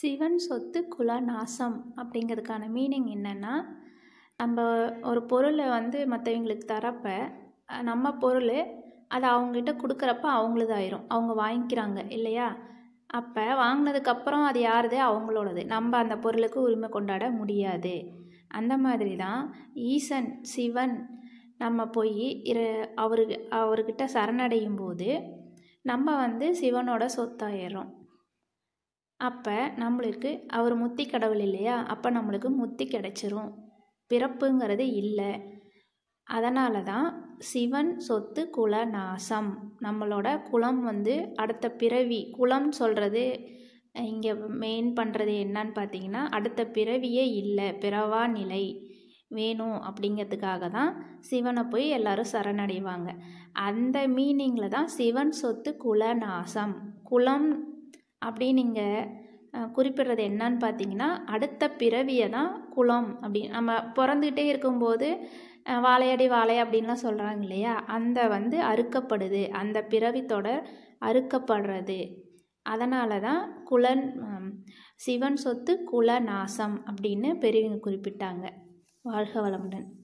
சிவன் சொத்து குல நாசம் அப்படிங்கிறதுக்கான மீனிங் என்னென்னா நம்ம ஒரு பொருளை வந்து மற்றவங்களுக்கு தரப்ப அஹ் நம்ம பொருள் அதை அவங்ககிட்ட கொடுக்குறப்ப அவங்களுதாயிரும் அவங்க வாங்கிக்கிறாங்க இல்லையா அப்போ வாங்கினதுக்கப்புறம் அது யாருது அவங்களோடது நம்ம அந்த பொருளுக்கு உரிமை கொண்டாட முடியாது அந்த மாதிரி தான் ஈசன் சிவன் நம்ம போய் இரு அவருக்கு அவர்கிட்ட சரணடையும் போது நம்ம வந்து சிவனோட சொத்தாயிடுறோம் அப்போ நம்மளுக்கு அவர் முத்தி கடவுள் இல்லையா அப்போ நம்மளுக்கு முத்தி கிடைச்சிரும் பிறப்புங்கிறது இல்லை அதனால தான் சிவன் சொத்து குல நாசம் நம்மளோட குலம் வந்து அடுத்த பிறவி குலம் சொல்கிறது இங்கே மெயின் பண்ணுறது என்னன்னு பார்த்தீங்கன்னா அடுத்த பிறவியே இல்லை பிறவா நிலை வேணும் அப்படிங்கிறதுக்காக தான் சிவனை போய் எல்லாரும் சரணடைவாங்க அந்த மீனிங்கில் தான் சிவன் சொத்து குலநாசம் குலம் அப்படின்னு நீங்கள் குறிப்பிடுறது என்னன்னு பார்த்தீங்கன்னா அடுத்த பிறவியை தான் குலம் அப்படி நம்ம பிறந்துக்கிட்டே இருக்கும்போது அஹ், வாழையடி வாழை அப்படின்லாம் சொல்கிறாங்க இல்லையா அந்த வந்து அறுக்கப்படுது அந்த பிறவி தொடர் அறுக்கப்படுறது அதனால தான் குலன் ஹம், சிவன் சொத்து குலநாசம் அப்படின்னு பெரியவங்க குறிப்பிட்டாங்க வாழ்க வளமுடன்